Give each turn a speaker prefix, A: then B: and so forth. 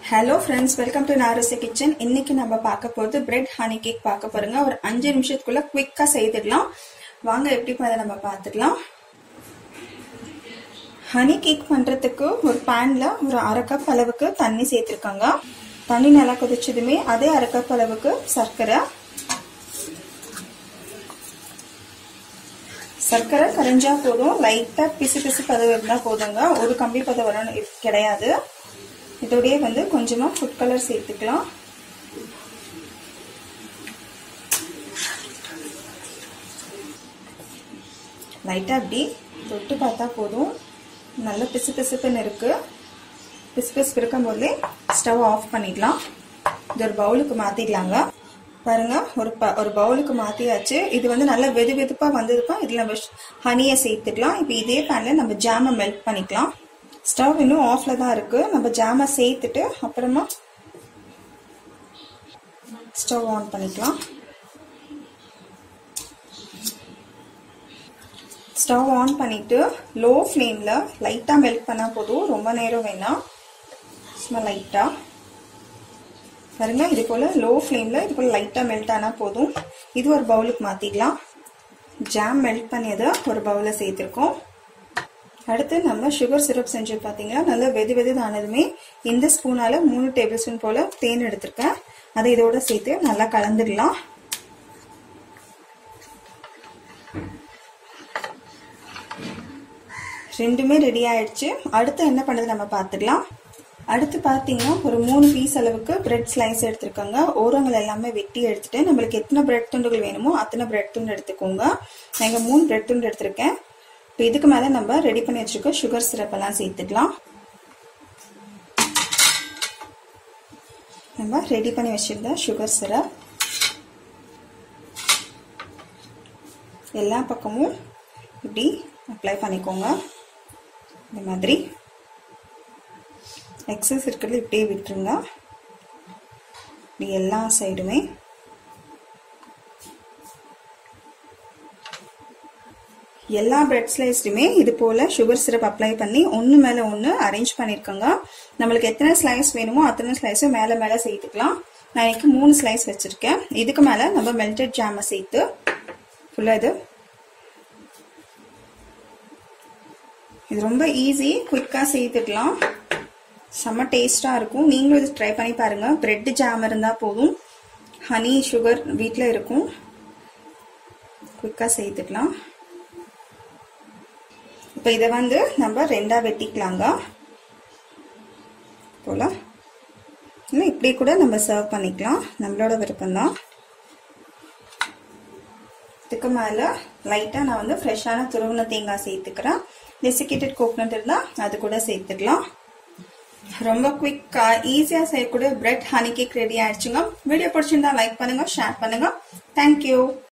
A: hello friends welcome to நாரச kitchen இன்னைக்கு நம்ம பார்க்க போகிறது பிரெட் ஹனி கேக் பார்க்க போறோங்க ஒரு அஞ்சு நிமிஷத்துக்குள்ள குவிக்கா செய்துடலாம் வாங்க எப்படி அதை நம்ம பார்த்துக்கலாம் ஹனி கேக் பண்றதுக்கு ஒரு பேன்ல ஒரு அரை கப் அளவுக்கு தண்ணி சேர்த்திருக்காங்க தண்ணி நல்லா கொதிச்சதுமே அதே அரை கப் அளவுக்கு சர்க்கரை சர்க்கரை கரைஞ்சா போதும் லைட்டா பிசு பிசு பதம் இருந்தா போதுங்க ஒரு கம்பி பதம் வரணும் கிடையாது இதோடய வந்து கொஞ்சமா ஃபுட் கலர் சேர்த்துக்கலாம் லைட்டா அப்படி தொட்டு பார்த்தா போதும் நல்ல பிசு பிசுப்புன்னு இருக்கு பிசு பிசுப்பு இருக்கும் போதே ஸ்டவ் ஆஃப் பண்ணிடலாம் இது ஒரு பவுலுக்கு மாத்திடலாங்க பாருங்க ஒரு ப ஒரு பவுலுக்கு மாத்தியாச்சு இது வந்து நல்லா வெது வெதுப்பா வந்ததுப்பா இதுல நம்ம ஹனியை சேர்த்துக்கலாம் இப்போ இதே பேன்ல நம்ம ஜாமை மெல்ட் பண்ணிக்கலாம் ஸ்டவ் இன்னும் ஆஃப்ல தான் இருக்கு நம்ம ஜாமை சேர்த்துட்டு அப்புறமா ஸ்டவ் ஆன் பண்ணிக்கலாம் ஸ்டவ் ஆன் பண்ணிட்டு லோ ஃப்ளேம்ல லைட்டா மெல்ட் பண்ணா போதும் ரொம்ப நேரம் வேணாம் சும்மா லைட்டா பாருங்க இது போல லோ ஃப்ளேம்ல இது போல லைட்டா மெல்ட் ஆனா போதும் இது ஒரு பவுலுக்கு மாத்திக்கலாம் ஜாம் மெல்ட் பண்ணியதை ஒரு பவுல சேர்த்திருக்கோம் அடுத்து நம்ம சுகர் சிரப் செஞ்சு பார்த்தீங்கன்னா நல்லா வெது வெது ஆனதுமே இந்த ஸ்பூனால மூணு டேபிள் ஸ்பூன் போல தேன் எடுத்திருக்கேன் அதை இதோட சேர்த்து நல்லா கலந்துடலாம் ரெண்டுமே ரெடி ஆயிடுச்சு அடுத்து என்ன பண்ணுறது நம்ம பார்த்துடலாம் அடுத்து பார்த்தீங்கன்னா ஒரு மூணு பீஸ் அளவுக்கு பிரெட் ஸ்லைஸ் எடுத்துருக்காங்க ஓரங்கள் எல்லாமே வெட்டி எடுத்துட்டு நம்மளுக்கு எத்தனை பிரெட் துண்டுகள் வேணுமோ அத்தனை பிரெட் துண்டு எடுத்துக்கோங்க நான் இங்கே மூணு பிரெட் துண்டு எடுத்திருக்கேன் இப்போ இதுக்கு மேலே நம்ம ரெடி பண்ணி வச்சிருக்க சுகர் சிரப் எல்லாம் சேர்த்துக்கலாம் நம்ம ரெடி பண்ணி வச்சிருந்த சுகர் சிரப் எல்லா பக்கமும் இப்படி அப்ளை பண்ணிக்கோங்க இந்த மாதிரி எக்ஸஸ் இருக்கிறது இப்படியே விட்டுருங்க இப்படி எல்லா சைடுமே எல்லா பிரெட் ஸ்லைஸ்லையுமே இது போல சுகர் சிரப் அப்ளை பண்ணி ஒன்று மேலே ஒன்று அரேஞ்ச் பண்ணியிருக்கோங்க நம்மளுக்கு எத்தனை ஸ்லைஸ் வேணுமோ அத்தனை ஸ்லைஸும் மேலே மேலே சேர்த்துக்கலாம் நான் இன்னைக்கு மூணு ஸ்லைஸ் வச்சுருக்கேன் இதுக்கு மேலே நம்ம மெல்டட் ஜாமை சேர்த்து ஃபுல்லாக இது இது ரொம்ப ஈஸி குயிக்காக சேர்த்துக்கலாம் செம்ம டேஸ்ட்டாக இருக்கும் நீங்களும் இது ட்ரை பண்ணி பாருங்கள் ப்ரெட் ஜாம் இருந்தால் போதும் ஹனி சுகர் வீட்டில் இருக்கும் குயிக்காக சேர்த்துக்கலாம் இப்போ இதை வந்து நம்ம ரெண்டாக வெட்டிக்கலாங்க போல இல்லை இப்படி கூட நம்ம சர்வ் பண்ணிக்கலாம் நம்மளோட விருப்பம்தான் இதுக்கு மேலே லைட்டாக நான் வந்து ஃப்ரெஷ்ஷான துருவின தேங்காய் சேர்த்துக்கிறேன் டெசிகேட்டட் கோகனட் இருந்தால் அது கூட சேர்த்துக்கலாம் ரொம்ப குவிக்காக ஈஸியாக செய்யக்கூடிய பிரெட் ஹனி கேக் ரெடி ஆயிடுச்சுங்க வீடியோ பிடிச்சிருந்தா லைக் பண்ணுங்க ஷேர் பண்ணுங்க தேங்க்யூ